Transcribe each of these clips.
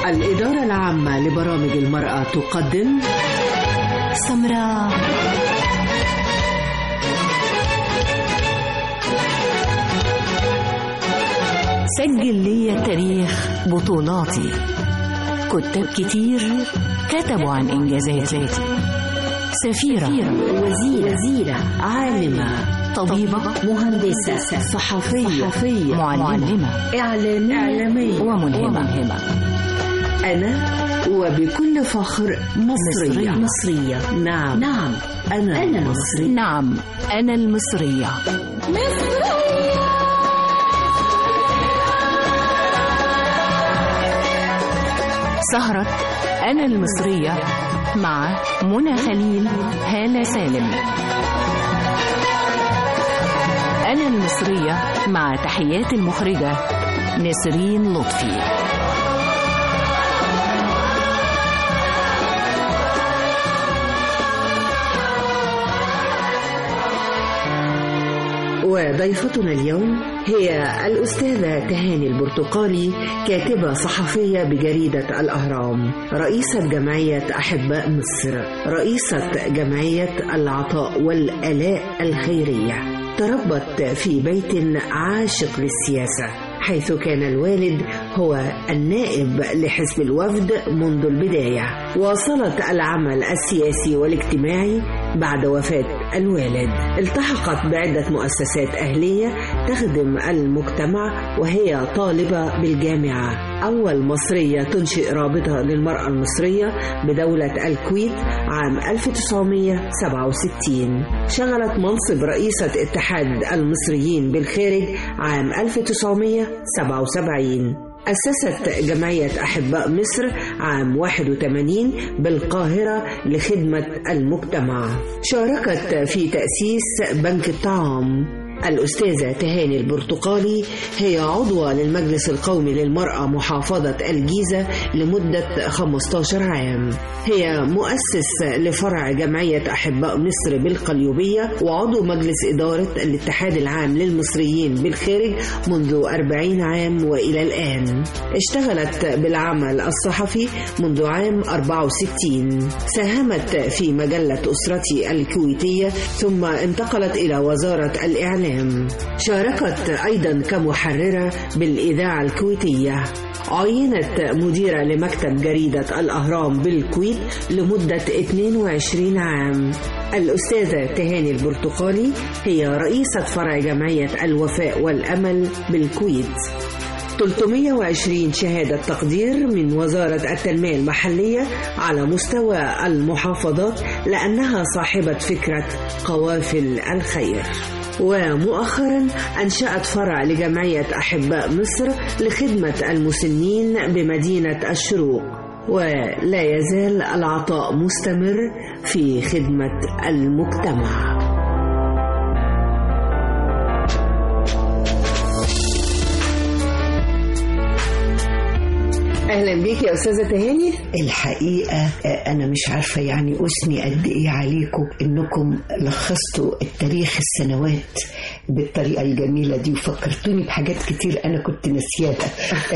الإدارة العامة لبرامج المرأة تقدم سمراء سجل لي تاريخ بطولاتي كتاب كتير كتبوا عن إنجازاتي سفيرة وزيرة, وزيرة عالمة طبيبة مهندسة صحفية, صحفية معلمة إعلامية, إعلامية وملهمة, وملهمة. أنا وبكل فخر مصرية مصرية نعم نعم أنا, أنا مصرية نعم أنا المصرية سهرة أنا المصرية مع منى خليل هالة سالم أنا المصرية مع تحيات المخرجة نسرين لطفي وضيفتنا اليوم هي الأستاذة تهاني البرتقالي كاتبة صحفية بجريدة الأهرام رئيسة جمعية أحباء مصر رئيسة جمعية العطاء والآلاء الخيرية تربت في بيت عاشق للسياسة حيث كان الوالد هو النائب لحزب الوفد منذ البداية واصلت العمل السياسي والاجتماعي بعد وفاة الوالد التحقت بعدة مؤسسات أهلية تخدم المجتمع وهي طالبة بالجامعة أول مصرية تنشئ رابطة للمرأة المصرية بدولة الكويت عام 1967 شغلت منصب رئيسة اتحاد المصريين بالخارج عام 1977 أسست جمعية أحباء مصر عام 81 بالقاهرة لخدمة المجتمع شاركت في تأسيس بنك الطعام الأستاذة تهاني البرتقالي هي عضوة للمجلس القومي للمرأة محافظة الجيزة لمدة 15 عام هي مؤسس لفرع جمعية أحباء مصر بالقليوبية وعضو مجلس إدارة الاتحاد العام للمصريين بالخارج منذ 40 عام وإلى الآن اشتغلت بالعمل الصحفي منذ عام 64 ساهمت في مجلة أسرتي الكويتية ثم انتقلت إلى وزارة الإعلام الإعلام شاركت أيضا كمحررة بالإذاعة الكويتية عينت مديرة لمكتب جريدة الأهرام بالكويت لمدة 22 عام الأستاذة تهاني البرتقالي هي رئيسة فرع جمعية الوفاء والأمل بالكويت 320 شهادة تقدير من وزارة التنمية المحلية على مستوى المحافظات لأنها صاحبة فكرة قوافل الخير ومؤخرا أنشأت فرع لجمعية أحباء مصر لخدمة المسنين بمدينة الشروق ولا يزال العطاء مستمر في خدمة المجتمع اهلا بيك يا استاذه تهاني الحقيقه انا مش عارفه يعني اثني قد ايه عليكم انكم لخصتوا التاريخ السنوات بالطريقه الجميله دي وفكرتوني بحاجات كتير انا كنت ناسياها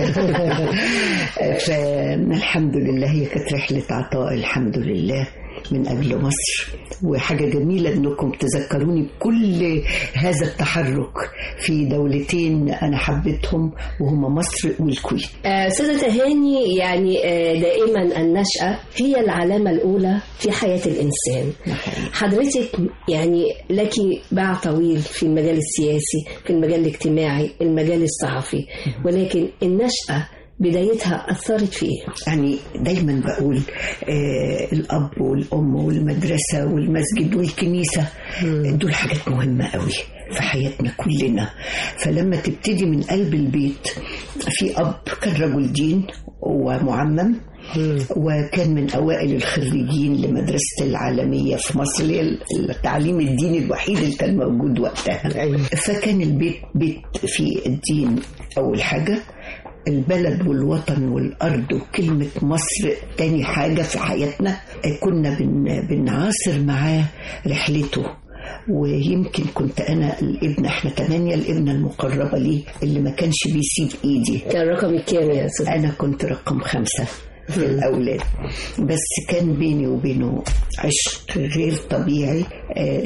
فالحمد لله هي كانت رحله عطاء الحمد لله من أجل مصر وحاجة جميلة أنكم تذكروني بكل هذا التحرك في دولتين أنا حبيتهم وهما مصر والكويت أستاذة تهاني يعني دائما النشأة هي العلامة الأولى في حياة الإنسان حضرتك يعني لك باع طويل في المجال السياسي في المجال الاجتماعي المجال الصحفي ولكن النشأة بدايتها أثرت في إيه؟ يعني دايما بقول آه الأب والأم والمدرسة والمسجد والكنيسة مم. دول حاجات مهمة قوي في حياتنا كلنا فلما تبتدي من قلب البيت في أب كان رجل دين ومعمم وكان من أوائل الخريجين لمدرسة العالمية في مصر اللي التعليم الديني الوحيد اللي كان موجود وقتها فكان البيت بيت فيه الدين أول حاجة البلد والوطن والأرض وكلمة مصر تاني حاجة في حياتنا كنا بن بنعاصر معاه رحلته ويمكن كنت انا الابنه احنا ثمانيه الابنه المقربه لي اللي ما كانش بيسيب ايدي كان رقم الكام يا استاذ انا كنت رقم خمسه في الاولاد بس كان بيني وبينه عشق غير طبيعي آه،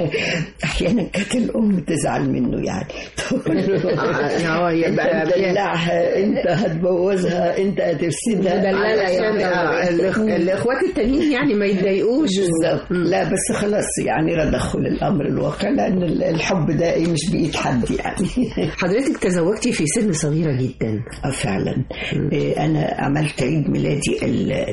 احيانا كانت الام تزعل منه يعني تقول له اه انت يبقى هتدلعها انت هتبوظها انت هتفسدها مدللة يا عشان آه، الإخ- الاخوات التانيين يعني ما يتضايقوش بالظبط لا بس خلاص يعني رضخوا للامر الواقع لان الحب ده إيه مش بايد حد يعني حضرتك تزوجتي في سن صغيرة جدا اه فعلا إيه، انا عملت عيد ميلادي ال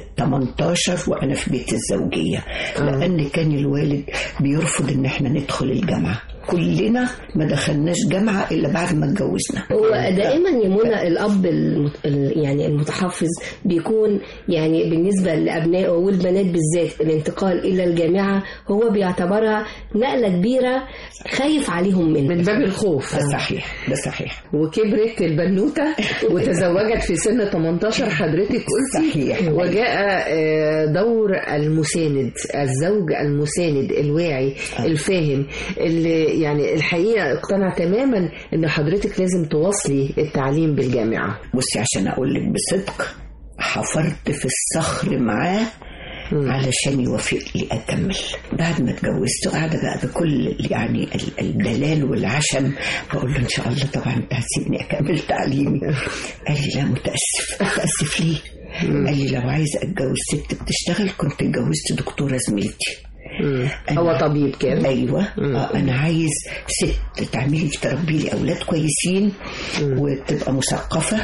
18 وانا في بيت الزوجيه لان كان الوالد بيرفض ان احنا ندخل الجامعه كلنا ما دخلناش جامعه الا بعد ما اتجوزنا هو دائما يا منى الاب المت... ال- يعني المتحفظ بيكون يعني بالنسبه لابنائه والبنات بالذات الانتقال الى الجامعه هو بيعتبرها نقله كبيره خايف عليهم منها من باب الخوف ده صحيح ده صحيح وكبرت البنوتة وتزوجت في سن 18 حضرتك قلتي صحيح. وجاء آه، دور المساند الزوج المساند الواعي الفاهم اللي يعني الحقيقة اقتنع تماما ان حضرتك لازم تواصلي التعليم بالجامعة بصي عشان اقول لك بصدق حفرت في الصخر معاه علشان يوافق لي اكمل بعد ما اتجوزت قاعده بقى بكل يعني ال- الدلال والعشم بقول له ان شاء الله طبعا انت هتسيبني اكمل تعليمي قال لي لا متاسف متاسف ليه قال لي لو عايز اتجوز ست بتشتغل كنت اتجوزت دكتوره زميلتي أنا- هو طبيب كان ايوه آه انا عايز ست تعملي لي تربي لي اولاد كويسين وتبقى مثقفه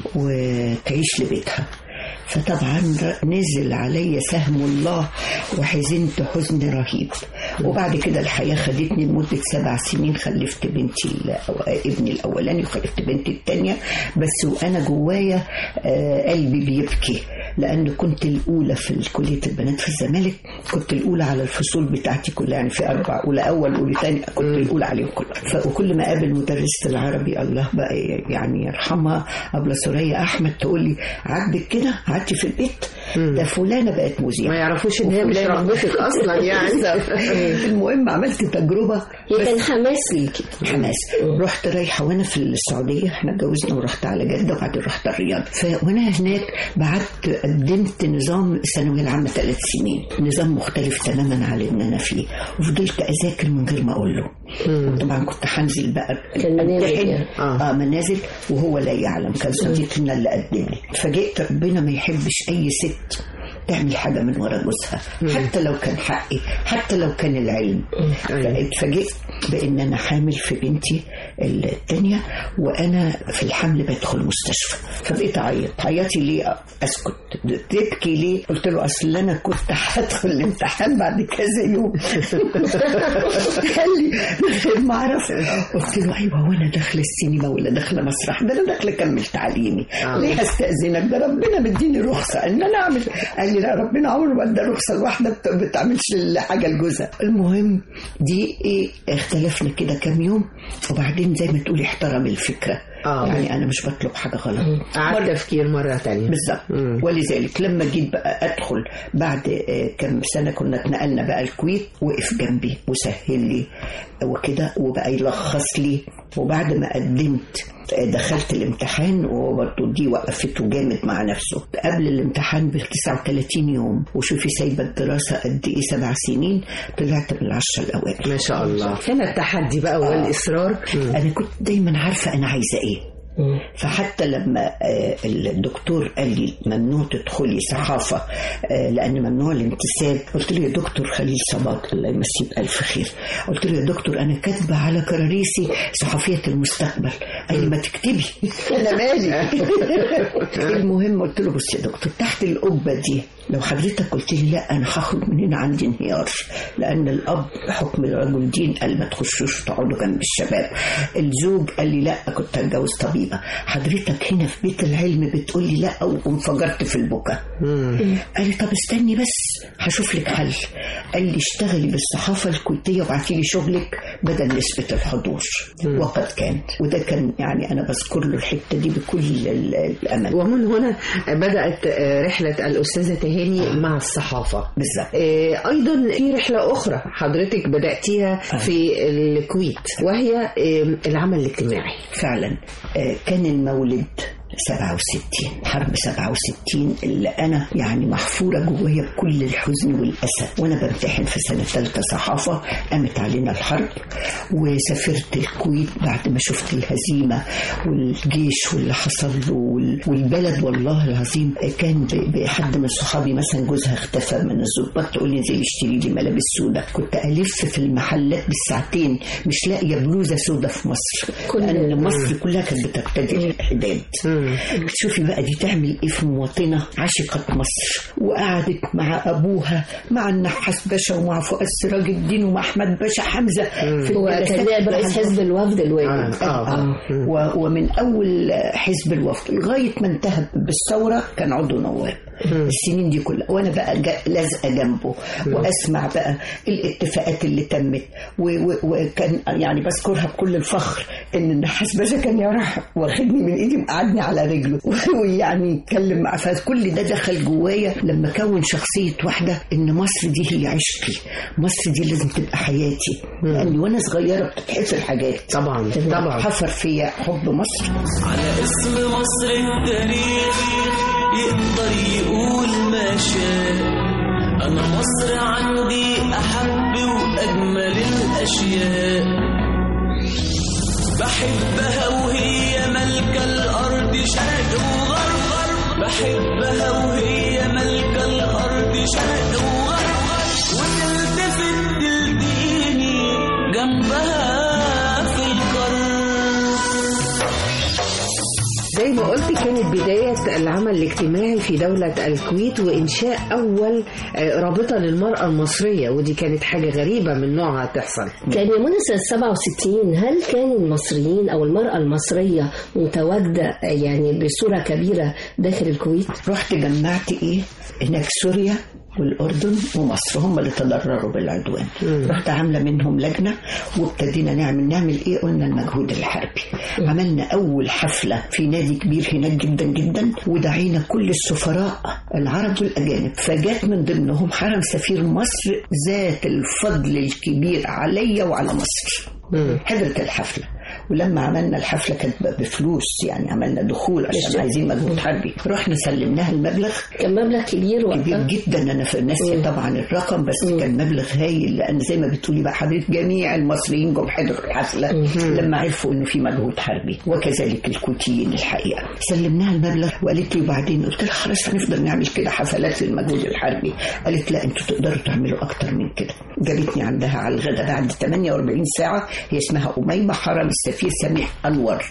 وتعيش لبيتها فطبعا ر- نزل علي سهم الله وحزنت حزن رهيب وبعد كده الحياة خدتني لمدة سبع سنين خلفت بنتي الأو- ابني الأولاني وخلفت بنتي التانية بس وأنا جوايا آه، قلبي بيبكي لأن كنت الأولى في كلية البنات في الزمالك كنت الأولى على الفصول بتاعتي كلها يعني في أربع أولى أول أولى تاني كنت الأولى عليهم كلهم ف- وكل ما أقابل مدرسة العربي الله بقى يعني يرحمها أبلة سورية أحمد تقول لي عاجبك كده قعدتي في البيت ده فلانة بقت ما مذيعة يعرفوش ان هي مش وفلانة- رغبتك اصلا يعني المهم عملت تجربة هي كان حماس ليكي حماس رحت رايحه وانا في السعوديه احنا اتجوزنا ورحت على جده وبعدين رحت الرياض ف وانا هناك بعت قدمت نظام الثانويه العامه ثلاث سنين نظام مختلف تماما عن اللي انا فيه وفضلت اذاكر من غير ما اقول له طبعا كنت هنزل بقى كان منازل امتحن. يعني. اه منازل وهو لا يعلم كان صديقنا اللي قدم لي فجئت ربنا ما يحبش اي ست تعمل حاجه من ورا جوزها حتى لو كان حقي حتى لو كان العلم فاتفاجئت بان انا حامل في بنتي الثانيه وانا في الحمل بدخل مستشفى فبقيت اعيط عيطي ليه اسكت تبكي ليه قلت له اصل انا كنت هدخل الامتحان بعد كذا يوم قال لي من غير ما اعرف قلت له ايوه وانا داخله السينما ولا داخله مسرح ده انا داخله اكمل تعليمي ليه استاذنك ده ربنا مديني رخصه ان انا اعمل قال لي لا ربنا عمره ما ادى رخصه لواحده بت- ما بتعملش حاجه لجوزها المهم دي ايه اختلفنا كده كام يوم وبعدين زي ما تقولي احترم الفكره آه. يعني انا مش بطلب حاجه غلط قعدت تفكير مرة تانية بالظبط ولذلك لما جيت بقى ادخل بعد آه، كم سنه كنا اتنقلنا بقى الكويت وقف جنبي وسهل لي وكده وبقى يلخص لي وبعد ما قدمت آه، دخلت الامتحان وهو برضه دي وقفته جامد مع نفسه قبل الامتحان ب 39 يوم وشوفي سايبه الدراسه قد ايه سبع سنين طلعت من العشره الاوائل ما شاء الله كان التحدي بقى والإصرار انا كنت دايما عارفه انا عايزه ايه فحتى لما آه، الدكتور قال لي ممنوع تدخلي صحافة آه، لأن ممنوع الانتساب قلت له يا دكتور خليل صباط الله يمسيه بألف خير قلت له يا دكتور أنا كاتبة على كراريسي صحفية المستقبل قال لي ما تكتبي أنا مالي المهم قلت له بص يا دكتور تحت القبة دي لو حضرتك قلت لي لا أنا هخرج من هنا عندي انهيار لأن الأب بحكم الرجل دين قال ما تخشوش تقعدوا جنب الشباب الزوج قال لي لا كنت هتجوز طبيبة حضرتك هنا في بيت العلم بتقول لي لا وانفجرت في البكاء قال لي طب استني بس هشوف لك حل قال لي اشتغلي بالصحافة الكويتية وابعتي لي شغلك بدل نسبة الحضور وقد كان وده كان يعني أنا بذكر له الحتة دي بكل ال- الأمل ومن هنا بدأت آه، رحلة الأستاذة تهاني تاني مع الصحافة بالظبط آه، ايضا في رحله اخرى حضرتك بداتيها في الكويت وهي آه، العمل الاجتماعي فعلا آه، كان المولد 67 حرب 67 اللي انا يعني محفوره جوايا بكل الحزن والاسى وانا بمتحن في سنه ثالثه صحافه قامت علينا الحرب وسافرت الكويت بعد ما شفت الهزيمه والجيش واللي حصل له وال- والبلد والله العظيم كان ب- بحد من صحابي مثلا جوزها اختفى من الظباط تقول لي انزلي اشتري لي ملابس سودة كنت الف في المحلات بالساعتين مش لاقيه بلوزه سودة في مصر كل- لان مصر كلها كانت بترتدي الحداد شوفي بقى دي تعمل ايه في مواطنه عشقت مصر وقعدت مع ابوها مع النحاس باشا ومع فؤاد سراج الدين ومع احمد باشا حمزه في هو الجلسات كان نائب رئيس بتاعت- حزب الوفد الواجب آه، آه. آه. و- ومن اول حزب الوفد لغايه ما انتهى بالثوره كان عضو نواب السنين دي كلها وانا بقى جا- لازقه جنبه واسمع بقى الاتفاقات اللي تمت و- و- وكان يعني بذكرها بكل الفخر ان النحاس باشا كان يروح واخدني من ايدي مقعدني على رجله ويعني يتكلم مع فكل ده دخل جوايا لما كون شخصيه واحده ان مصر دي هي عشقي مصر دي لازم تبقى حياتي لاني وانا صغيره بتتحفر حاجات طبعا طبعا حفر فيا حب مصر على اسم مصر التاريخ يقدر يقول ما شاء أنا مصر عندي أحب وأجمل الأشياء بحبها وهي ملكة الأرض شرق وغرب بحبها وهي ملكة الأرض شرق وغرب وتلتفت تلقيني جنبها في القرب زي ما قلت كانت بداية العمل الاجتماعي في دولة الكويت وإنشاء أول آه، رابطة للمرأة المصرية ودي كانت حاجة غريبة من نوعها تحصل كان يا منى سنة 67 هل كان المصريين أو المرأة المصرية متواجدة يعني بصورة كبيرة داخل الكويت؟ رحت جمعت ايه هناك سوريا والأردن ومصر هم اللي تضرروا بالعدوان رحت عاملة منهم لجنة وابتدينا نعمل نعمل ايه قلنا المجهود الحربي عملنا أول حفلة في نادي كبير هناك جدا جدا ودعينا كل السفراء العرب والأجانب فجات من ضمنهم حرم سفير مصر ذات الفضل الكبير عليا وعلى مصر حضرت الحفلة ولما عملنا الحفلة كانت ب- بفلوس يعني عملنا دخول عشان عايزين مجهود حربي رحنا سلمناها المبلغ كان مبلغ كبير كبير وقتها جدا انا في ناسي طبعا الرقم بس كان مبلغ هايل لان زي ما بتقولي بقى حضرتك جميع المصريين جم حضروا الحفله لما عرفوا انه في مجهود حربي وكذلك الكويتيين الحقيقه سلمناها المبلغ وقالت لي وبعدين قلت لها خلاص هنفضل نعمل كده حفلات للمجهود الحربي قالت لا انتوا تقدروا تعملوا اكتر من كده جابتني عندها على الغدا بعد 48 ساعه هي اسمها اميمه حرم السفير سميح انور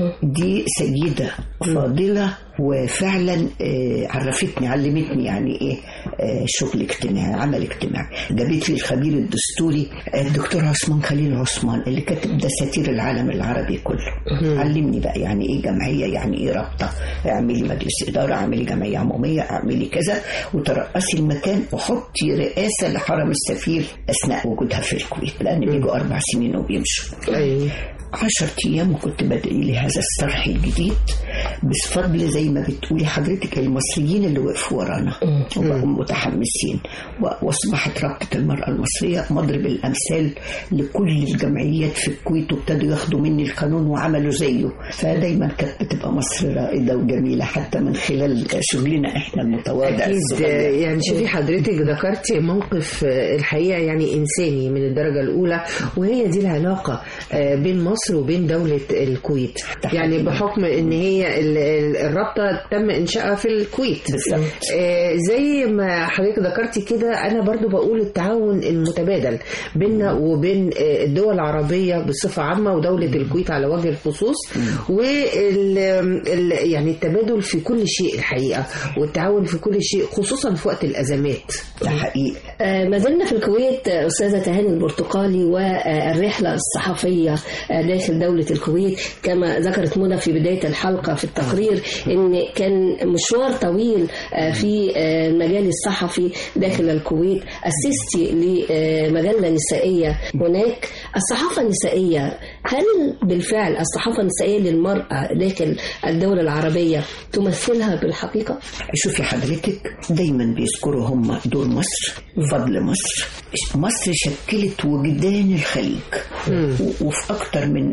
دي سيده فاضله وفعلا آه، عرفتني علمتني يعني ايه آه، شغل اجتماعي عمل اجتماعي جابت لي الخبير الدستوري آه، الدكتور عثمان خليل عثمان اللي كاتب دساتير العالم العربي كله علمني بقى يعني ايه جمعيه يعني ايه رابطه اعملي مجلس اداره اعملي جمعيه عموميه اعملي كذا وترأسي المكان وحطي رئاسه لحرم السفير اثناء وجودها في الكويت لان بيجوا اربع سنين وبيمشوا أيوة. عشر أيام وكنت بدأ لي هذا الصرح الجديد بفضل زي ما بتقولي حضرتك المصريين اللي وقفوا ورانا وبقوا متحمسين و- وأصبحت رابطة المرأة المصرية مضرب الأمثال لكل الجمعيات في الكويت وابتدوا ياخدوا مني القانون وعملوا زيه فدايما كانت بتبقى مصر رائدة وجميلة حتى من خلال شغلنا احنا المتواضع أكيد الصغير. يعني شوفي حضرتك ذكرتي موقف آه، الحقيقة يعني إنساني من الدرجة الأولى وهي دي العلاقة آه، بين مصر وبين دولة الكويت يعني بحكم إن هي ال- ال- الرابطة تم إنشائها في الكويت بالظبط. آه، زي ما حضرتك ذكرتي كده أنا برضو بقول التعاون المتبادل بيننا وبين آه، الدول العربية بصفة عامة ودولة الكويت على وجه الخصوص وال ال- يعني التبادل في كل شيء الحقيقة والتعاون في كل شيء خصوصا في وقت الأزمات ده حقيقي آه، ما زلنا في الكويت آه، أستاذة تهاني البرتقالي والرحلة الصحفية آه، داخل دولة الكويت كما ذكرت منى في بداية الحلقة في التقرير إن كان مشوار طويل آه، في آه، المجال الصحفي داخل الكويت أسستي لمجلة نسائية هناك الصحافة النسائية هل بالفعل الصحافة النسائية للمرأة داخل الدولة العربية تمثلها بالحقيقة؟ شوفي حضرتك دايما بيذكروا هم دور مصر فضل مصر مصر شكلت وجدان الخليج و- وفي اكتر من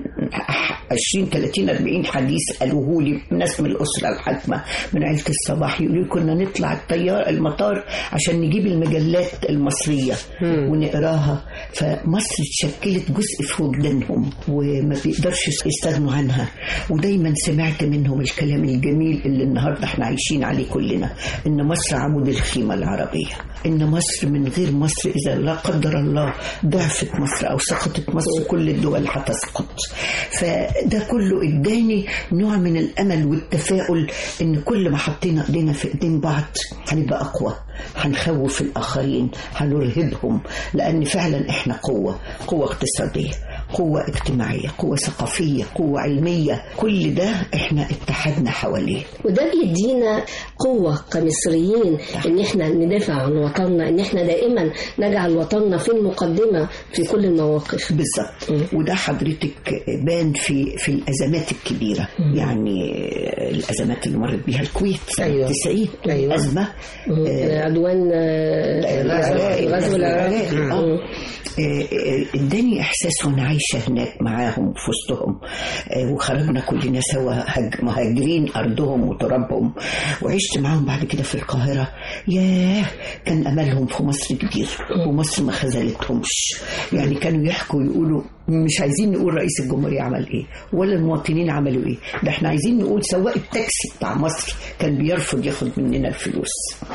20 30 40 حديث قالوه لي ناس من الاسره الحاكمه من عيله الصباح يقولوا لي كنا نطلع الطيار المطار عشان نجيب المجلات المصريه ونقراها فمصر اتشكلت جزء في وجدانهم وما بيقدرش يستغنوا عنها ودايما سمعت منهم الكلام الجميل اللي النهارده احنا عايشين عليه كلنا ان مصر عمود الخيمه العربيه ان مصر من غير مصر اذا لا قدر الله ضعفت مصر او سقطت مصر كل الدول هتسقط فده كله اداني نوع من الامل والتفاؤل ان كل ما حطينا ايدينا في ايدين بعض هنبقى اقوى هنخوف الاخرين هنرهبهم لان فعلا احنا قوه قوه اقتصاديه قوة اجتماعية قوة ثقافية قوة علمية كل ده احنا اتحدنا حواليه وده بيدينا قوة كمصريين ان احنا ندافع عن وطننا ان احنا دائما نجعل وطننا في المقدمة في كل المواقف بالظبط وده حضرتك بان في في الازمات الكبيره يعني الازمات اللي مرت بيها الكويت سنه أيوة. 90 أيوة. ازمه عدوان آه، العراق. غزو العراق العراق. آه. مم. آه، آه، اداني احساس وانا عايشه هناك معاهم في وسطهم آه، وخرجنا كلنا سوا هج- مهاجرين ارضهم وترابهم وعشت معاهم بعد كده في القاهره ياه كان املهم في مصر كبير ومصر ما خذلتهمش يعني كانوا يحكوا يقولوا مش عايزين نقول رئيس الجمهوريه عمل ايه ولا المواطنين عملوا ايه ده احنا عايزين نقول سواق التاكسي بتاع مصر كان بيرفض ياخد مننا الفلوس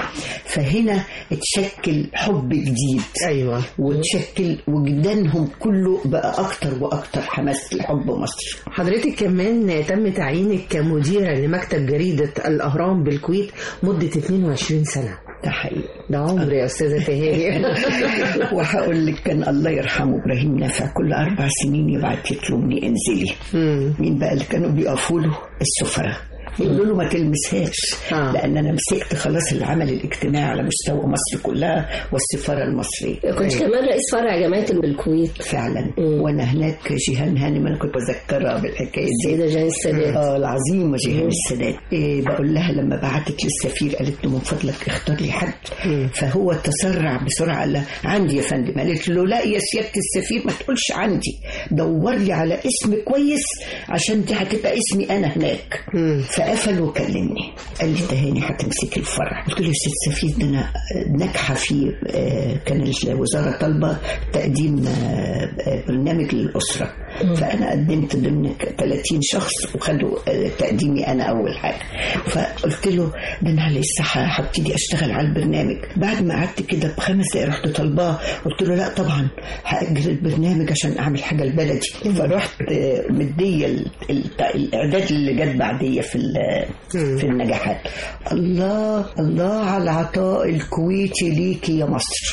فهنا اتشكل حب جديد ايوه وتشكل وجدانهم كله بقى اكتر واكتر حماس لحب مصر حضرتك كمان تم تعيينك كمديرة لمكتب جريدة الأهرام بالكويت مدة 22 سنة ده حقيقي ده عمر يا أستاذة تهاني وهقول لك كان الله يرحمه ابراهيم نافع كل اربع سنين يبعت يطلبني انزلي مم. مين بقى اللي كانوا بيقفوا له السفراء يقولوا له ما تلمسهاش آه. لان انا مسكت خلاص العمل الاجتماعي على مستوى مصر كلها والسفاره المصريه كنت كمان رئيس فرع جامعة بالكويت فعلا مم. وانا هناك جيهان هانم انا كنت بذكرها بالحكايه دي السيدة جان السادات اه العظيمه جيهان السادات إيه بقول لها لما بعتت للسفير قالت له من فضلك اختار لي حد فهو تسرع بسرعه قال لها عندي يا فندم قالت له لا يا سياده السفير ما تقولش عندي دور لي على اسم كويس عشان دي هتبقى اسمي انا هناك فقفل وكلمني قال لي تهاني هتمسك الفرع قلت له يا سيد السفير ده انا ناجحه في آه، كان الوزاره طالبه تقديم آه، آه، برنامج للاسره فانا قدمت ضمن 30 شخص وخدوا آه، تقديمي انا اول حاجه فقلت له ده انا لسه ه- هبتدي اشتغل على البرنامج بعد ما قعدت كده بخمس دقايق رحت طالباه قلت له لا طبعا هاجل البرنامج عشان اعمل حاجه لبلدي فرحت آه، مديه ال- ال- الاعداد اللي جت بعديه في ال- في النجاحات الله الله على العطاء الكويتي ليكي يا مصر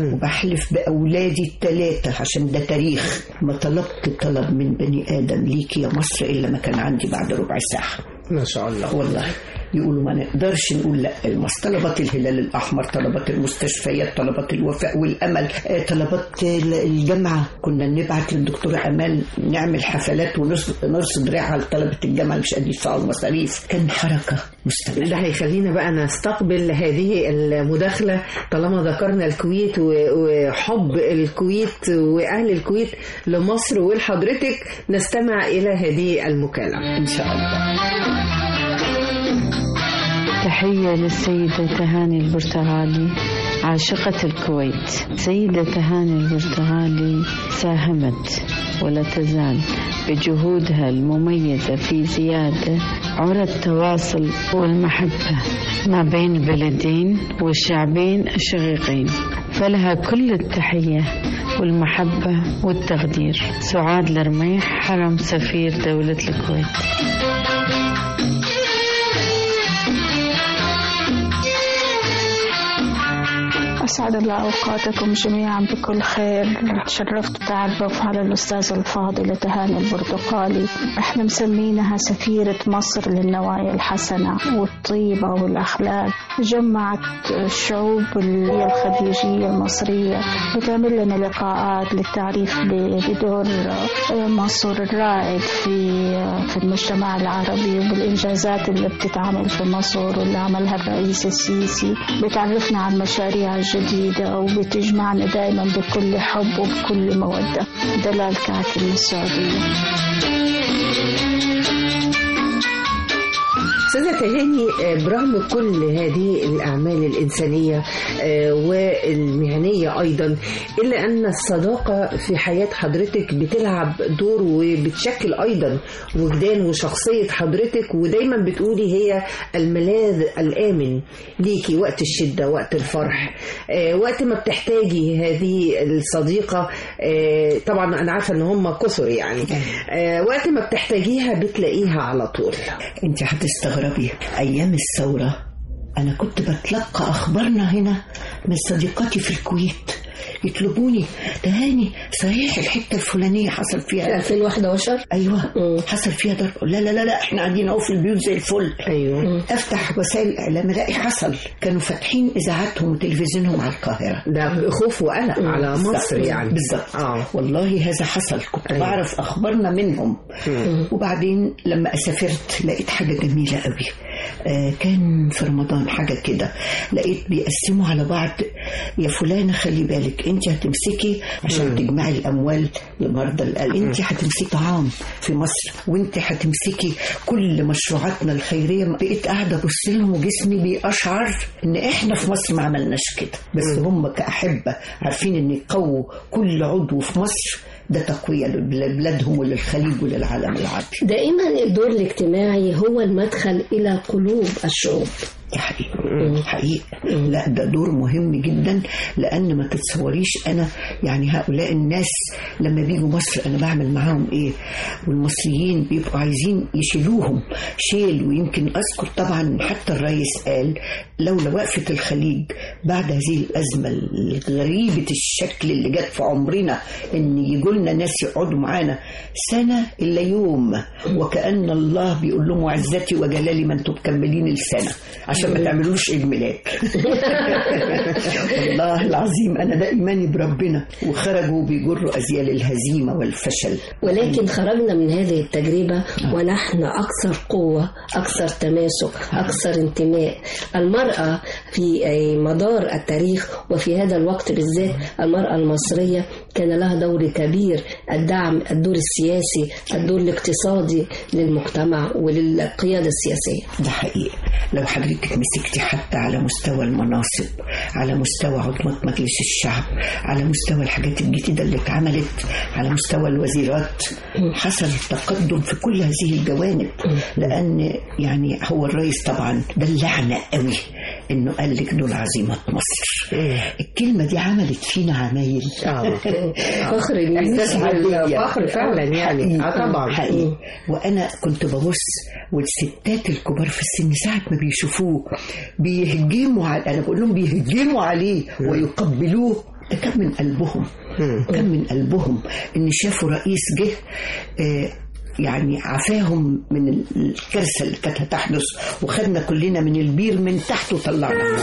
وبحلف بأولادي الثلاثة عشان ده تاريخ ما طلبت طلب من بني آدم ليكي يا مصر إلا ما كان عندي بعد ربع ساعة ما شاء الله والله يقولوا ما نقدرش نقول لا المصر طلبات الهلال الأحمر طلبات المستشفيات طلبات الوفاء والأمل آه، طلبات ال- الجامعة كنا نبعت للدكتورة أمال نعمل حفلات ونرصد نرصد ريحة لطلبة الجامعة اللي مش قادرين يدفعوا المصاريف كان حركة مستمرة ده هيخلينا بقى نستقبل هذه المداخلة طالما ذكرنا الكويت و- وحب الكويت وأهل الكويت لمصر ولحضرتك نستمع إلى هذه المكالمة إن شاء الله تحية للسيدة تهاني البرتغالي عاشقة الكويت سيدة تهاني البرتغالي ساهمت ولا تزال بجهودها المميزة في زيادة عرى التواصل والمحبة ما بين البلدين والشعبين الشقيقين فلها كل التحية والمحبة والتقدير سعاد الرميح حرم سفير دولة الكويت أسعد الله أوقاتكم جميعا بكل خير تشرفت بالتعرف على الأستاذة الفاضلة تهاني البرتقالي احنا مسمينها سفيرة مصر للنوايا الحسنة والطيبة والأخلاق جمعت الشعوب اللي هي الخليجية المصرية وتعمل لنا لقاءات للتعريف ب- بدور مصر الرائد في في المجتمع العربي وبالإنجازات اللي بتتعمل في مصر واللي عملها الرئيس السيسي بتعرفنا على المشاريع الجديدة وبتجمعنا دائما بكل حب وبكل مودة دلال كعكي من السعودية أستاذة تهاني آه، برغم كل هذه الأعمال الإنسانية آه، والمهنية أيضا إلا أن الصداقة في حياة حضرتك بتلعب دور وبتشكل أيضا وجدان وشخصية حضرتك ودايما بتقولي هي الملاذ الآمن ليكي وقت الشدة وقت الفرح آه، وقت ما بتحتاجي هذه الصديقة آه، طبعا أنا عارفة إن هم كثر يعني آه، وقت ما بتحتاجيها بتلاقيها على طول انت هتستغربي ايام الثوره انا كنت بتلقى اخبارنا هنا من صديقاتي في الكويت يطلبوني تهاني صحيح الحته الفلانيه حصل فيها 2011 ايوه حصل فيها ضرب لا لا لا لا احنا قاعدين اهو في البيوت زي الفل ايوه افتح وسائل الاعلام الاقي حصل كانوا فاتحين اذاعاتهم وتلفزيونهم على القاهره ده خوف وقلق على مصر يعني بالظبط اه والله هذا حصل كنت أيوة. بعرف اخبارنا منهم وبعدين لما سافرت لقيت حاجه جميله قوي آه كان في رمضان حاجه كده لقيت بيقسموا على بعض يا فلانه خلي بالك انت هتمسكي عشان تجمعي الاموال لمرضى القلب انت هتمسكي طعام في مصر وانت هتمسكي كل مشروعاتنا الخيريه بقيت قاعده ابص لهم وجسمي بيقشعر ان احنا في مصر ما عملناش كده بس هم كاحبه عارفين ان يقووا كل عضو في مصر ده تقويه لبلادهم وللخليج وللعالم العربي دائما الدور الاجتماعي هو المدخل إلى قلوب الشعوب دي حقيقة حقيقة لا ده دور مهم جدا لأن ما تتصوريش أنا يعني هؤلاء الناس لما بيجوا مصر أنا بعمل معاهم إيه والمصريين بيبقوا عايزين يشيلوهم شيل ويمكن أذكر طبعا حتى الرئيس قال لولا وقفة الخليج بعد هذه الأزمة الغريبة الشكل اللي جت في عمرنا إن يجولنا ناس يقعدوا معانا سنة إلا يوم وكأن الله بيقول لهم وعزتي وجلالي ما انتم مكملين السنة عشان ما تعملوش عيد ميلاد والله العظيم انا ده ايماني بربنا وخرجوا بيجروا ازيال الهزيمه والفشل ولكن خرجنا من هذه التجربة ونحن أكثر قوة أكثر تماسك أكثر انتماء المرأة في مدار التاريخ وفي هذا الوقت بالذات المرأة المصرية كان لها دور كبير الدعم الدور السياسي الدور الاقتصادي للمجتمع وللقيادة السياسية ده حقيقي لو حضرتك مسكتي حتى على مستوى المناصب على مستوى عضوات مجلس الشعب على مستوى الحاجات الجديدة اللي اتعملت على مستوى الوزيرات حصل تقدم في كل هذه الجوانب لأن يعني هو الرئيس طبعا دلعنا قوي انه قال لك دول عظيمة مصر الكلمة دي عملت فينا عمايل فخر لينا. إحساس عادية. فخر فعلا يعني. حقيقي. آه طبعا. حقيقي وانا كنت ببص والستات الكبار في السن ساعة ما بيشوفوه بيهجموا على انا بقول لهم بيهجموا عليه ويقبلوه ده كان من قلبهم كان من قلبهم ان شافوا رئيس جه آه، يعني عفاهم من الكارثه اللي كانت هتحدث وخدنا كلنا من البير من تحت وطلعنا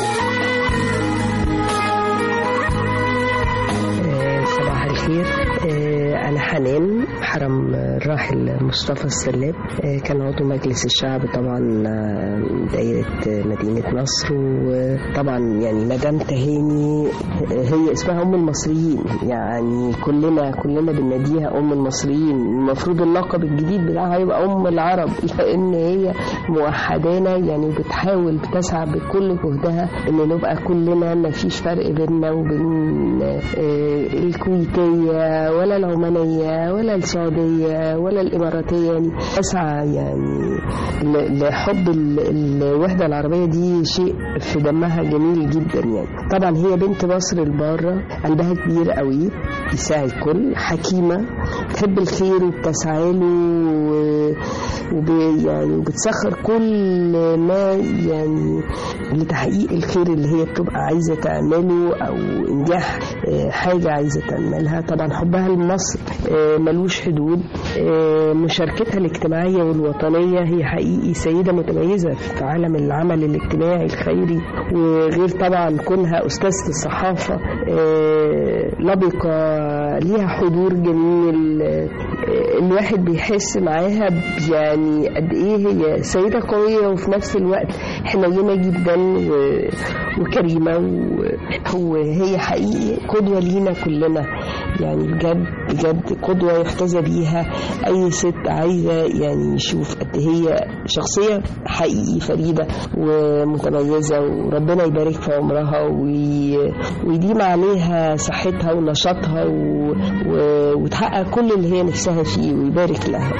آه، صباح الخير آه، أنا حنان حرم الراحل مصطفى السلاب آه، كان عضو مجلس الشعب طبعا آه، دايرة آه، مدينة نصر وطبعا يعني مدام تهاني آه، هي اسمها أم المصريين يعني كلنا كلنا بنناديها أم المصريين المفروض اللقب الجديد بتاعها يبقى أم العرب لأن هي موحدانا يعني بتحاول بتسعى بكل جهدها إن نبقى كلنا ما فيش فرق بيننا وبين آه، الكويتية ولا العمانية ولا السعودية ولا الإماراتية يعني أسعى يعني ل- لحب ال- الوحدة العربية دي شيء في دمها جميل جدا يعني طبعا هي بنت مصر البارة قلبها كبير قوي يساعد الكل حكيمة بتحب الخير وبتسعى له و- وب يعني وبتسخر كل ما يعني لتحقيق الخير اللي هي بتبقى عايزة تعمله أو إنجاح آه، حاجة عايزة تعملها طبعا حبها لمصر آه، ملوش حدود آه، مشاركتها الاجتماعية والوطنية هي حقيقي سيدة متميزة في عالم العمل الاجتماعي الخيري وغير طبعا كونها أستاذة الصحافة آه، لبقة ليها حضور جميل آه، الواحد بيحس معاها يعني قد ايه هي سيدة قوية وفي نفس الوقت حنينة جدا و- وكريمة و- وهي حقيقي قدوة لينا كلنا يعني بجد بجد قدوة يحتذى بيها أي ست عايزة يعني يشوف قد هي شخصية حقيقي فريدة ومتميزة وربنا يبارك في عمرها وي- ويديم عليها صحتها ونشاطها و... و... وتحقق كل اللي هي نفسها فيه ويبارك لها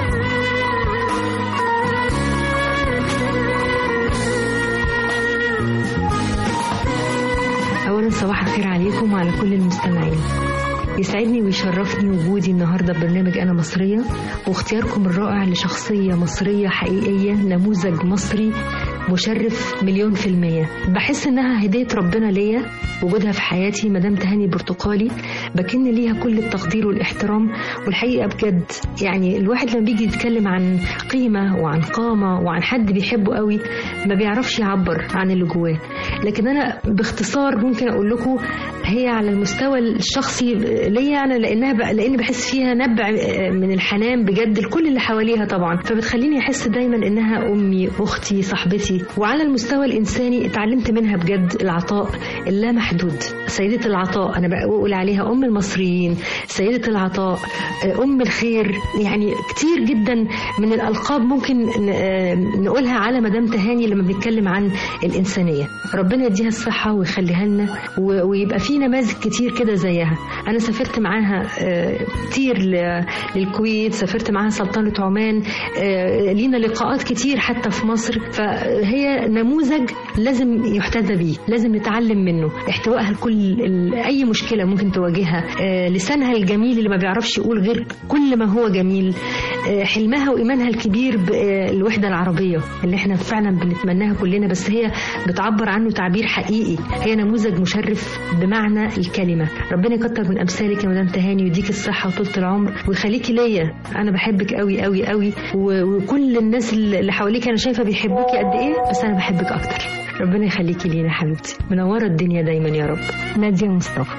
أولا صباح الخير عليكم وعلى كل المستمعين يسعدني ويشرفني وجودي النهاردة ببرنامج أنا مصرية واختياركم الرائع لشخصية مصرية حقيقية نموذج مصري مشرف مليون في المية بحس إنها هدية ربنا ليا وجودها في حياتي مدام تهاني برتقالي بكن ليها كل التقدير والاحترام والحقيقة بجد يعني الواحد لما بيجي يتكلم عن قيمة وعن قامة وعن حد بيحبه قوي ما بيعرفش يعبر عن اللي جواه لكن أنا باختصار ممكن أقول لكم هي على المستوى الشخصي ليا أنا لأنها بقى لأن بحس فيها نبع من الحنان بجد لكل اللي حواليها طبعا فبتخليني أحس دايما إنها أمي أختي صاحبتي وعلى المستوى الإنساني اتعلمت منها بجد العطاء اللامحدود سيدة العطاء أنا بقول عليها أم المصريين سيدة العطاء أم الخير يعني كتير جدا من الألقاب ممكن ن- نقولها على مدام تهاني لما بنتكلم عن الإنسانية ربنا يديها الصحة ويخليها لنا و- ويبقى في نماذج كتير كده زيها أنا سافرت معاها آه، كتير ل- للكويت سافرت معاها سلطنة عمان آه، لينا لقاءات كتير حتى في مصر فهي نموذج لازم يحتذى بيه لازم نتعلم منه احتوائها لكل ال- أي مشكلة ممكن تواجهها آه، لسانها الجميل اللي ما بيعرفش يقول غير كل ما هو جميل آه، حلمها وإيمانها الكبير بالوحدة العربية اللي احنا فعلا بنتمناها كلنا بس هي بتعبر عنه تعبير حقيقي هي نموذج مشرف بمعنى الكلمة ربنا يكتر من أمثالك يا مدام تهاني ويديك الصحة وطولة العمر ويخليكي ليا أنا بحبك قوي قوي قوي و- وكل الناس اللي حواليك أنا شايفة بيحبوكي قد إيه بس أنا بحبك أكتر ربنا يخليكي لينا يا حبيبتي منورة الدنيا دايما يا رب نادية مصطفى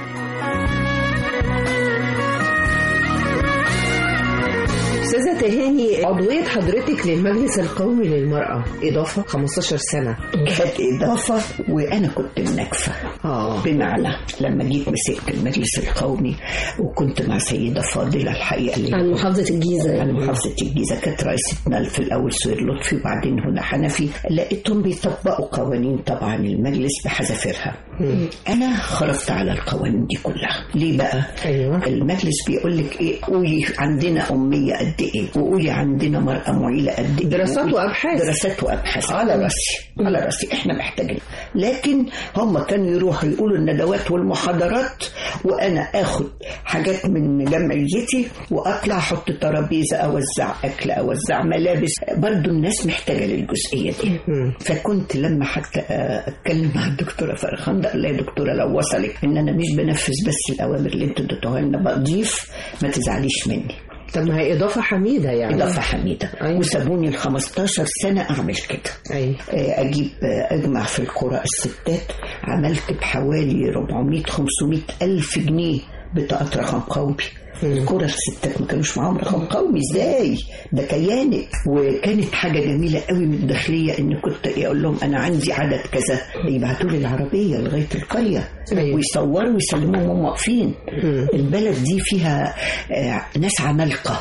أستاذة تهاني عضوية حضرتك للمجلس القومي للمرأة إضافة 15 سنة كانت إضافة وأنا كنت النكفة آه. بمعنى لما جيت مسكت المجلس القومي وكنت مع سيدة فاضلة الحقيقة اللي عن محافظة الجيزة عن محافظة الجيزة كانت رئيستنا في الأول سهير لطفي وبعدين هنا حنفي لقيتهم بيطبقوا قوانين طبعا المجلس بحذافيرها أنا خرجت على القوانين دي كلها ليه بقى؟ أيوة. المجلس بيقول لك إيه قولي عندنا أمية قد إيه وقولي عندنا مرأة معيلة قد إيه دراسات وقولي- وأبحاث. دراسات وأبحاث على راسي على راسي إحنا محتاجين لكن هم كانوا يروحوا يقولوا الندوات والمحاضرات وأنا آخد حاجات من جمعيتي وأطلع أحط ترابيزة أوزع أكل أوزع ملابس برضو الناس محتاجة للجزئية دي فكنت لما حتى أتكلم مع الدكتورة فرخندة قال لها يا دكتورة لو وصلك إن أنا مش بنفذ بس الأوامر اللي أنتوا اديتوها لنا بضيف ما تزعليش مني طب ما هي إضافة حميدة يعني إضافة حميدة أيوة. وسابوني ال 15 سنة أعمل كده أيوة. آه، أجيب آه، أجمع في القرى الستات عملت بحوالي 400 500 ألف جنيه بطاقة رقم قومي الكرة الستات ما كانوش معاهم رقم قومي ازاي ده كيانك وكانت حاجه جميله قوي من الداخليه ان كنت اقول لهم انا عندي عدد كذا يبعتوا لي العربيه لغايه القريه أيوة. ويصوروا ويسلموهم وهم واقفين البلد دي فيها آه، ناس عمالقه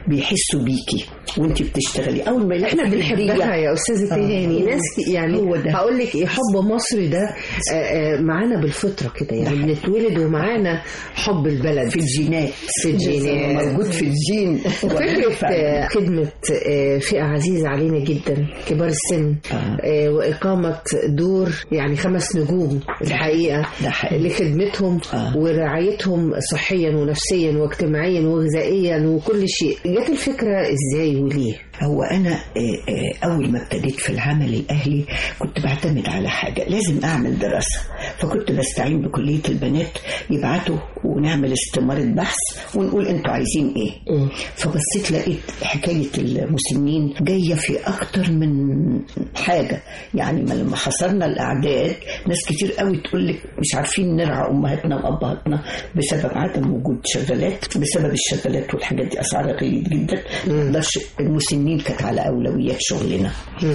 بيحسوا بيكي وانت بتشتغلي اول ما احنا بنحبها يا استاذه تهاني ناس ك- يعني هو ده. هقول لك ايه حب مصر ده آه، آه، معانا بالفطره كده يعني بنتولد ومعانا حب البلد في الجينات في الجينات موجود في الجين فكرة آه، خدمة آه، فئة عزيزة علينا جدا كبار السن آه، وإقامة دور يعني خمس نجوم الحقيقة ده حقيقي. لخدمتهم آه. ورعايتهم صحيا ونفسيا واجتماعيا وغذائيا وكل شيء جت الفكرة إزاي وليه؟ هو انا آه، آه، اول ما ابتديت في العمل الاهلي كنت بعتمد على حاجه لازم اعمل دراسه فكنت بستعين بكليه البنات يبعتوا ونعمل استماره بحث ونقول انتوا عايزين ايه فبصيت لقيت حكايه المسنين جايه في اكتر من حاجه يعني ما لما حصرنا الاعداد ناس كتير قوي تقول لك مش عارفين نرعى امهاتنا وابهاتنا بسبب عدم وجود شغالات بسبب الشغالات والحاجات دي اسعارها غليت جدا ما نقدرش المسنين كانت على اولويات شغلنا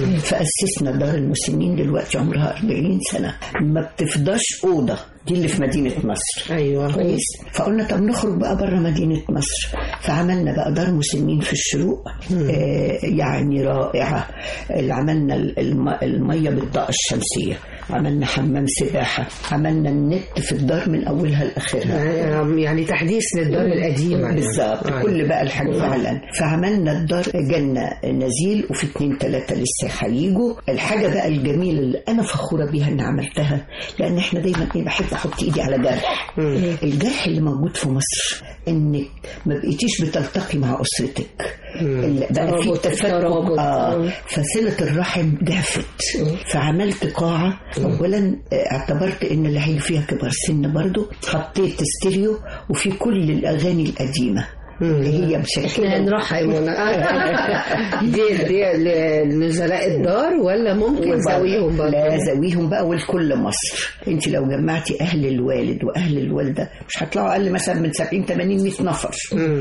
فاسسنا دار المسنين دلوقتي عمرها 40 سنه ما بتفضاش اوضه دي اللي في مدينه مصر أيوة كويس فقلنا طب نخرج بقى بره مدينة مصر فعملنا بقى دار مسنين في الشروق آه يعني رائعة اللي عملنا الم- المية بالطاقة الشمسية عملنا حمام سباحة عملنا النت في الدار من أولها لآخرها يعني يعني تحديث للدار القديمة بالظبط أيوة. كل بقى الحاجة فعلا فعملنا الدار جالنا نزيل وفي اتنين تلاتة لسه هيجوا الحاجة بقى الجميلة اللي أنا فخورة بيها إن عملتها لأن إحنا دايما إيه بحب أحط إيدي على جرح الجرح اللي موجود في مصر إنك ما بقيتيش بتلتقي مع أسرتك ال- بقى في ترابط- تفكك ترابط. آه فصلة الرحم ضعفت فعملت قاعة أولا آه، اعتبرت إن اللي هيجي فيها كبار سن برضو حطيت ستيريو وفي كل الأغاني القديمة اللي هي بشكل احنا هنروح يا منى دي دي لنزلاء الدار ولا ممكن زاويهم برضه؟ لا زاويهم بقى ولكل مصر انت لو جمعتي اهل الوالد واهل الوالده مش هيطلعوا اقل مثلا من 70 80 100 نفر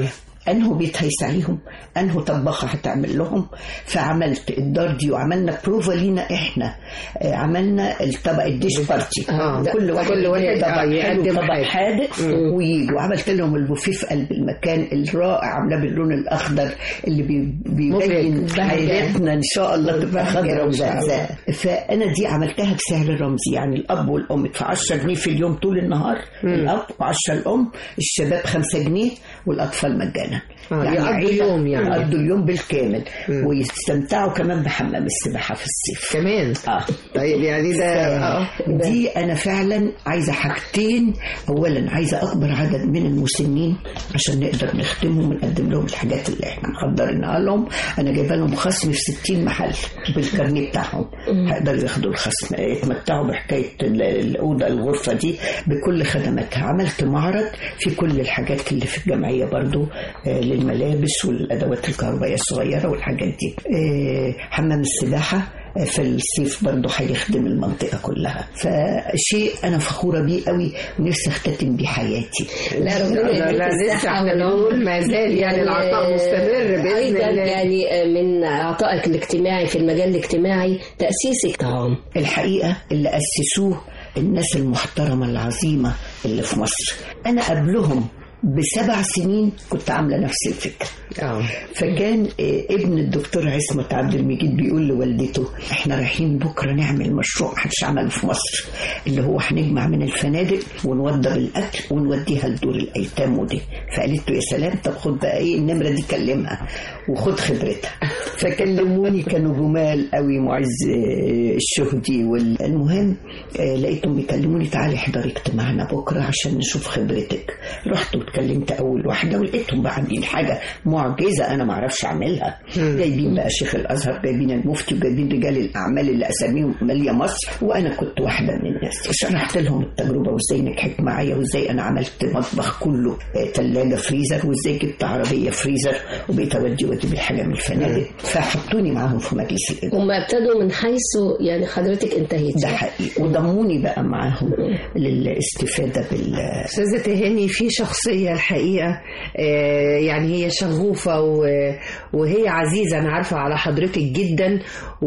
انه بيت هيسعيهم انه طباخه هتعمل لهم فعملت الدار دي وعملنا بروفا لينا احنا آه، عملنا الطبق الديش بارتي آه. كل واحد كل واحد طبق آه، حلو يقدم طبق حاجة. حادق ويجوا وعملت لهم البوفيه في قلب المكان الرائع عاملاه باللون الاخضر اللي بي- بيبين مبهج. حياتنا ان شاء الله تبقى مبهج خضراء إن شاء الله. وزرزاء فانا دي عملتها بسعر رمزي يعني الاب والام يدفع 10 جنيه في اليوم طول النهار الاب و10 الام الشباب 5 جنيه والاطفال مجانا آه، يقضوا عيلة اليوم يعني. يقضوا اليوم بالكامل ويستمتعوا كمان بحمام السباحه في الصيف كمان اه طيب يعني ده اه دي انا فعلا عايزه حاجتين اولا عايزه اكبر عدد من المسنين عشان نقدر نخدمهم ونقدم لهم الحاجات اللي احنا محضرينها لهم انا جايبه لهم خصم في 60 محل بالكارنيه بتاعهم هيقدروا ياخدوا الخصم يتمتعوا بحكايه ال- الاوضه الغرفه دي بكل خدماتها عملت معرض في كل الحاجات اللي في الجمعيه برضو آه، للملابس والادوات الكهربائيه الصغيره والحاجات دي آه، حمام السباحه آه، في الصيف برضه هيخدم المنطقة كلها فشيء أنا فخورة بيه قوي ونفسي أختتم بيه حياتي لا ربنا لا يديك لا لسه الصحة احنا بنقول ما زال يعني العطاء مستمر باذن أيضا الله يعني من عطائك الاجتماعي في المجال الاجتماعي تأسيس الطعام الحقيقة اللي أسسوه الناس المحترمة العظيمة اللي في مصر أنا قبلهم بسبع سنين كنت عاملة نفس الفكرة اه فكان آه، ابن الدكتور عصمت عبد المجيد بيقول لوالدته احنا رايحين بكره نعمل مشروع محدش عمله في مصر اللي هو هنجمع من الفنادق ونوضب الاكل ونوديها لدور الايتام ودي فقالت له يا سلام طب خد بقى ايه النمره دي كلمها وخد خبرتها فكلموني كانوا جمال قوي معز آه، الشهدي والمهم آه، لقيتهم بيكلموني تعالي احضري اجتماعنا بكره عشان نشوف خبرتك رحت واتكلمت اول واحده ولقيتهم بقى عاملين حاجه معجزه انا ما اعرفش اعملها جايبين بقى شيخ الازهر جايبين المفتي وجايبين رجال الاعمال اللي اساميهم ماليه مصر وانا كنت واحده من الناس شرحت لهم التجربه وازاي نجحت معايا وازاي انا عملت مطبخ كله ثلاجه فريزر وازاي جبت عربيه فريزر وبقيت اودي واجيب الحاجه من الفنادق فحطوني معاهم في مجلس الاداره هم ابتدوا من حيث يعني حضرتك انتهيتي ده حقيقي وضموني بقى معاهم للاستفاده بال استاذه تهاني في شخصيه الحقيقه آه، يعني هي شغوفه و- وهي عزيزه انا عارفه على حضرتك جدا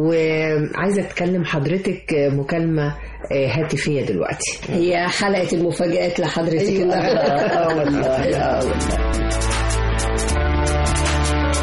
وعايزه اتكلم حضرتك آه، مكالمه آه، هاتفيه دلوقتي هي حلقة المفاجآت لحضرتك النهارده اه والله اه والله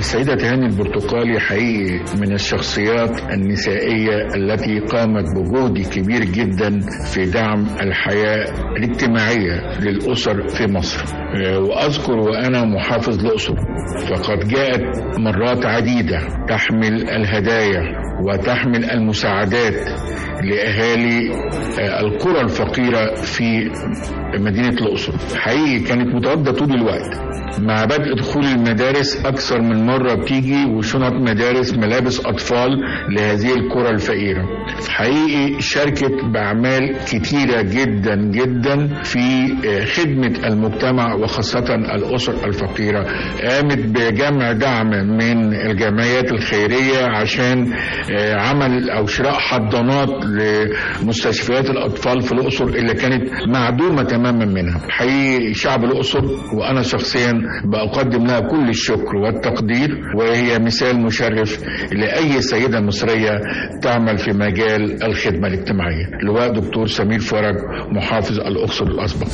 السيدة تهاني البرتقالي حقيقي من الشخصيات النسائية التي قامت بجهد كبير جدا في دعم الحياة الاجتماعية للأسر في مصر آه، وأذكر وأنا محافظ الأقصر فقد جاءت مرات عديدة تحمل الهدايا وتحمل المساعدات لأهالي آه، القرى الفقيرة في مدينة الأقصر حقيقي كانت متواجدة طول الوقت مع بدء دخول المدارس أكثر من مرة بتيجي وشنط مدارس ملابس أطفال لهذه القرى الفقيرة حقيقي شاركت بأعمال كتيرة جدا جدا في آه، خدمة المجتمع وخاصة الأسر الفقيرة قامت بجمع دعم من الجمعيات الخيرية عشان آه، عمل أو شراء حضانات لمستشفيات الأطفال في الأقصر اللي كانت معدومة تماما منها حقيقي شعب الأقصر وأنا شخصيا بقدم لها كل الشكر والتقدير وهي مثال مشرف لأي سيدة مصرية تعمل في مجال الخدمة الاجتماعية لواء دكتور سمير فرج محافظ الأقصر الأسبق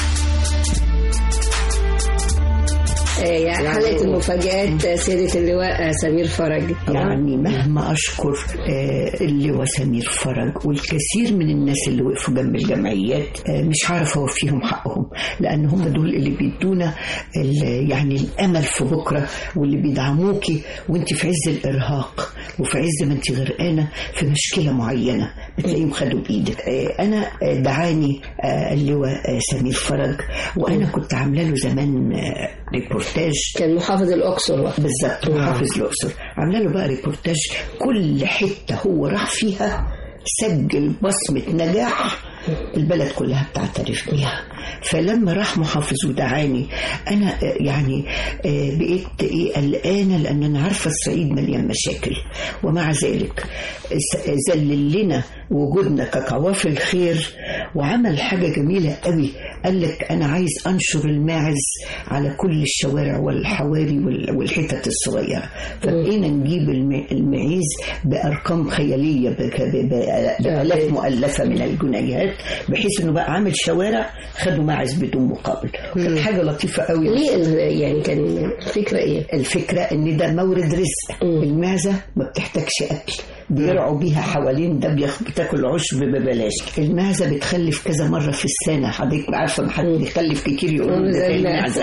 آه، يعني حلقة المفاجآت آه، سيادة اللواء آه، سمير فرج يعني مهما أشكر آه، اللواء سمير فرج والكثير من الناس اللي وقفوا جنب الجمعيات آه، مش عارف أوفيهم حقهم لأن هم دول اللي بيدونا ال- يعني الأمل في بكرة واللي بيدعموكي وانت في عز الإرهاق وفي عز ما انت غرقانة في مشكلة معينة بتلاقيهم خدوا بإيدك آه، أنا آه، دعاني آه، اللواء آه، سمير فرج وأنا كنت عاملة له زمان آه، ريبورتاج كان محافظ الأقصر وقت بالظبط محافظ الأقصر عامله له بقى ريبورتاج كل حتة هو راح فيها سجل بصمة نجاح البلد كلها بتعترف بيها فلما راح محافظ ودعاني انا آه، يعني آه، بقيت ايه قلقانه لان انا عارفه الصعيد مليان مشاكل ومع ذلك س- ذلل لنا وجودنا كقوافل خير وعمل حاجه جميله قوي قال لك انا عايز انشر الماعز على كل الشوارع والحواري وال- والحتت الصغيره فبقينا نجيب الم- المعيز بارقام خياليه بك- ب- ب- بالاف مؤلفه من الجنيهات بحيث انه بقى عامل شوارع خدوا ماعز بدون مقابل كانت حاجه لطيفه قوي ليه ال- يعني كان فكرة إيه؟ الفكرة ان ده مورد رزق المعزة ما بتحتاجش اكل بيرعوا بيها حوالين ده بياخ- بتاكل عشب ببلاش المعزة بتخلف كذا مرة في السنة حضرتك عارفة ما حد بيخلف كتير يقولوا ده زي المعزة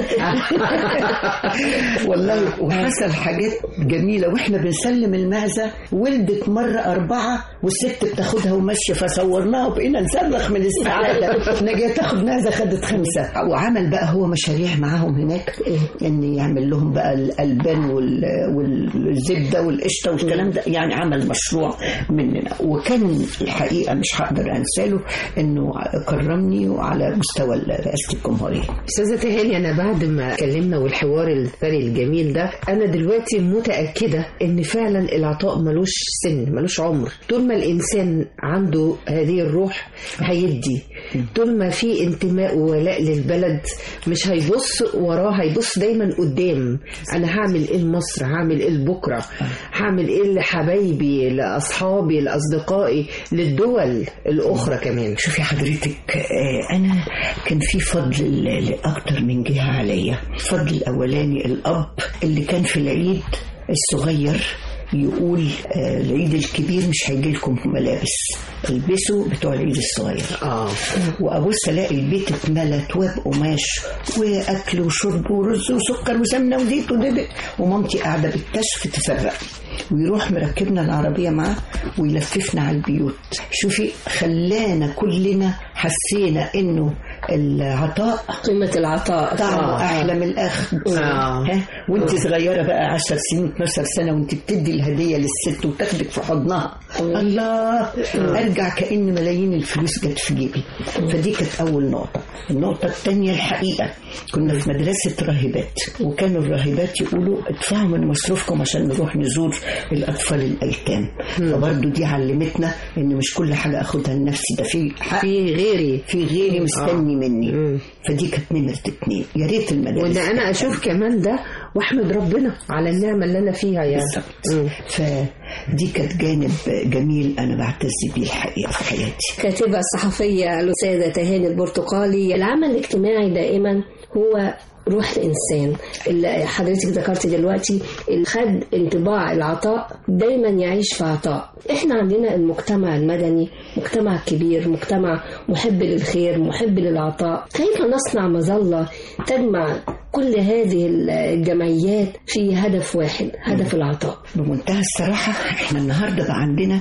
والله وحصل حاجات جميلة واحنا بنسلم المعزة ولدت مرة أربعة والست بتاخدها وماشية فصورناها وبقينا نصرخ من السعادة انا جايه تاخد معزة خدت خمسة وعمل بقى هو مشاريع معاهم هناك ان يعمل لهم بقى الألبان وال- والزبدة والقشطة والكلام ده يعني عمل مشروع مننا وكان الحقيقة مش هقدر أنساله انه كرمني على مستوى رئاسة الجمهورية استاذه تهاني انا بعد ما اتكلمنا والحوار الثري الجميل ده انا دلوقتي متاكده ان فعلا العطاء ملوش سن ملوش عمر طول ما الانسان عنده هذه الروح هيدي طول ما في انتماء وولاء للبلد مش هيبص وراه هيبص دايما قدام انا هعمل ايه لمصر هعمل ايه لبكره هعمل ايه لحبايبي لاصحابي لاصدقائي للدول الاخرى كمان شوفي حضرتك آه، انا كان في فضل ل- لاكتر من جهه عليا الفضل الاولاني الاب اللي كان في العيد الصغير يقول آه، العيد الكبير مش هيجي لكم ملابس البسوا بتوع العيد الصغير اه وابص الاقي البيت اتملى تواب قماش واكل وشرب ورز وسكر وسمنه وزيت ودبق ومامتي قاعده بالكشف تفرق ويروح مركبنا العربيه معاه ويلففنا على البيوت شوفي خلانا كلنا حسينا انه العطاء قيمة العطاء طعمه آه. احلى من الاخذ آه. ها وانت صغيره بقى 10 سنين 12 سنه وانت بتدي الهديه للست وتاخدك في حضنها الله ارجع كان ملايين الفلوس جت في جيبي فدي كانت اول نقطه النقطه الثانيه الحقيقه كنا في مدرسه راهبات وكانوا الراهبات يقولوا ادفعوا من مصروفكم عشان نروح نزور الاطفال الايتام فبرضه دي علمتنا ان مش كل حاجه اخدها لنفسي ده في حق في غيري في غيري مستني آه. مني مم. فدي كانت نمرة اتنين يا ريت المدارس وان انا اشوف كمان ده واحمد ربنا على النعمه اللي انا فيها يعني بالظبط فدي كانت جانب جميل انا بعتز بيه الحقيقه في حياتي كاتبة الصحفية الأستاذة تهاني البرتقالي العمل الاجتماعي دائما هو روح الإنسان اللي حضرتك ذكرت دلوقتي اللي خد انطباع العطاء دايما يعيش في عطاء احنا عندنا المجتمع المدني مجتمع كبير مجتمع محب للخير محب للعطاء كيف نصنع مظلة تجمع كل هذه الجمعيات في هدف واحد هدف العطاء بمنتهى الصراحة احنا النهاردة بقى عندنا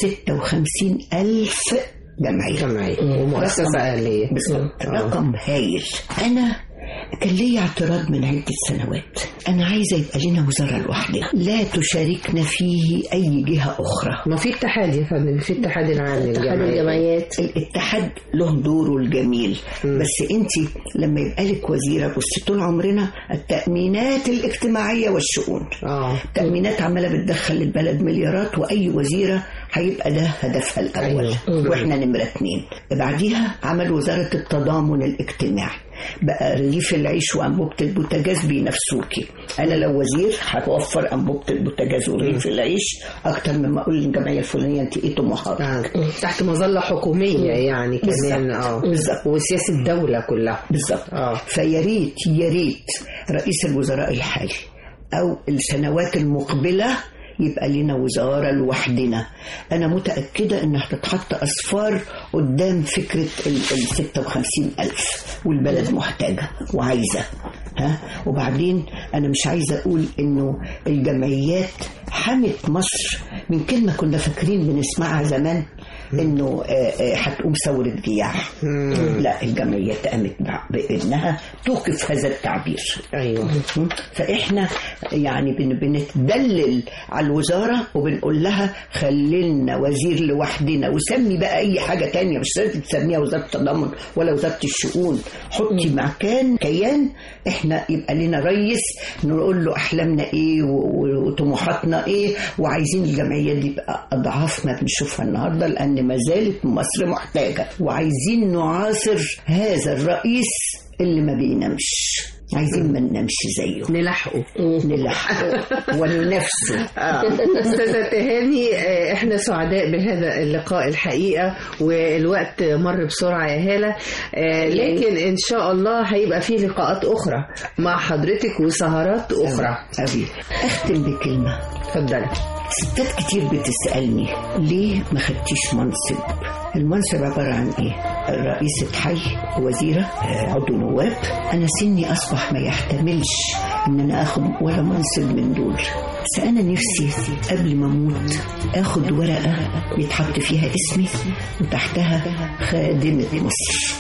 56 ألف جمعية جمعية ومؤسسة رقم- أهلية بالظبط رقم هايل أنا كان لي اعتراض من عدة سنوات أنا عايزة يبقى لنا وزارة لوحدنا لا تشاركنا فيه أي جهة أخرى ما في اتحاد يا فندم في اتحاد العام اتحاد للجمعيات الجمعيات الاتحاد له دوره الجميل بس انت لما يبقى لك وزيره بصي طول عمرنا التامينات الاجتماعيه والشؤون اه تامينات عماله بتدخل للبلد مليارات واي وزيره هيبقى ده هدفها الاول أيوة. واحنا نمره اتنين بعديها عمل وزاره التضامن الاجتماعي بقى رغيف العيش وانبوبه البوتاجاز بينافسوكي انا لو وزير هتوفر انبوبه البوتاجاز ورغيف العيش اكتر مما اقول للجمعيه الفلانيه انت ايه طموحاتك آه. تحت مظلة حكومية يعني كمان اه بالظبط. وسياسة الدولة كلها بالظبط اه فيا ريت يا ريت رئيس الوزراء الحالي او السنوات المقبله يبقى لنا وزارة لوحدنا أنا متأكدة إنها هتتحط أصفار قدام فكرة ال ال 56 ألف والبلد محتاجة وعايزة ها وبعدين أنا مش عايزة أقول إنه الجمعيات حمت مصر من كلمة كنا فاكرين بنسمعها زمان إنه آه، آه، هتقوم ثورة جياع لا الجمعيات قامت بع- بإنها توقف هذا التعبير ايوه فاحنا يعني بن بنتدلل على الوزاره وبنقول لها خلينا وزير لوحدنا وسمي بقى اي حاجه تانية مش لازم تسميها وزاره التضامن ولا وزاره الشؤون حطي مكان كيان احنا يبقى لنا رئيس نقول له احلامنا ايه و- و- وطموحاتنا ايه وعايزين الجمعيات دي تبقى اضعاف ما بنشوفها النهارده لان ما زالت مصر محتاجه وعايزين نعاصر هذا الرئيس اللي ما بينامش عايزين ما ننامش زيه نلحقه نلحقه وننافسه آه. استاذة تهاني آه، احنا سعداء بهذا اللقاء الحقيقة والوقت مر بسرعة يا هالة آه، لكن ان شاء الله هيبقى فيه لقاءات اخرى مع حضرتك وسهرات اخرى أبي أختم بكلمة اتفضلي ستات كتير بتسألني ليه ما خدتيش منصب المنصب عبارة عن ايه رئيسة حي وزيرة آه، عضو نواب أنا سني أصبح ما يحتملش إن أنا آخد ولا منصب من دول بس أنا نفسي قبل ما أموت آخد ورقة يتحط فيها اسمي وتحتها خادمة مصر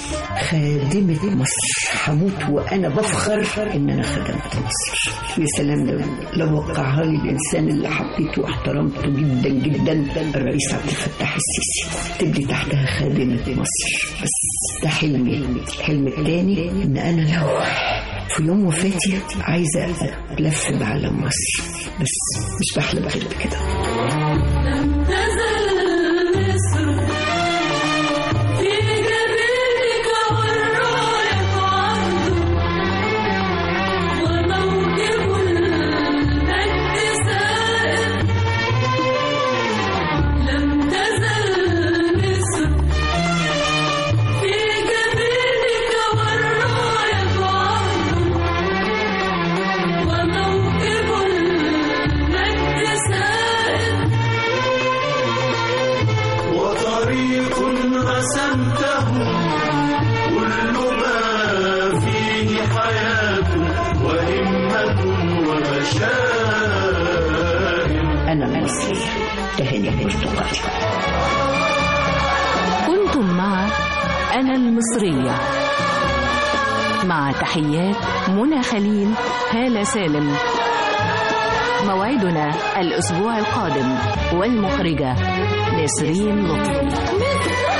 خادمة مصر هموت وأنا بفخر إن أنا خدمت مصر يا سلام لو, لو وقعها لي الإنسان اللي حبيته واحترمته جدا جدا الرئيس عبد الفتاح السيسي تبدي تحتها خادمة مصر بس ده حلمي الحلم التاني إن أنا لو في يوم وفاتي عايزة ألف بعالم مصر بس مش بحلم غير بكده وطريق رسمته كل ما فيه حياة وهمة ومشاعر أنا المصرية تهاني البرتغالي كنتم مع أنا المصرية مع تحيات منى خليل هالة سالم موعدنا الأسبوع القادم والمخرجة نسرين لطفي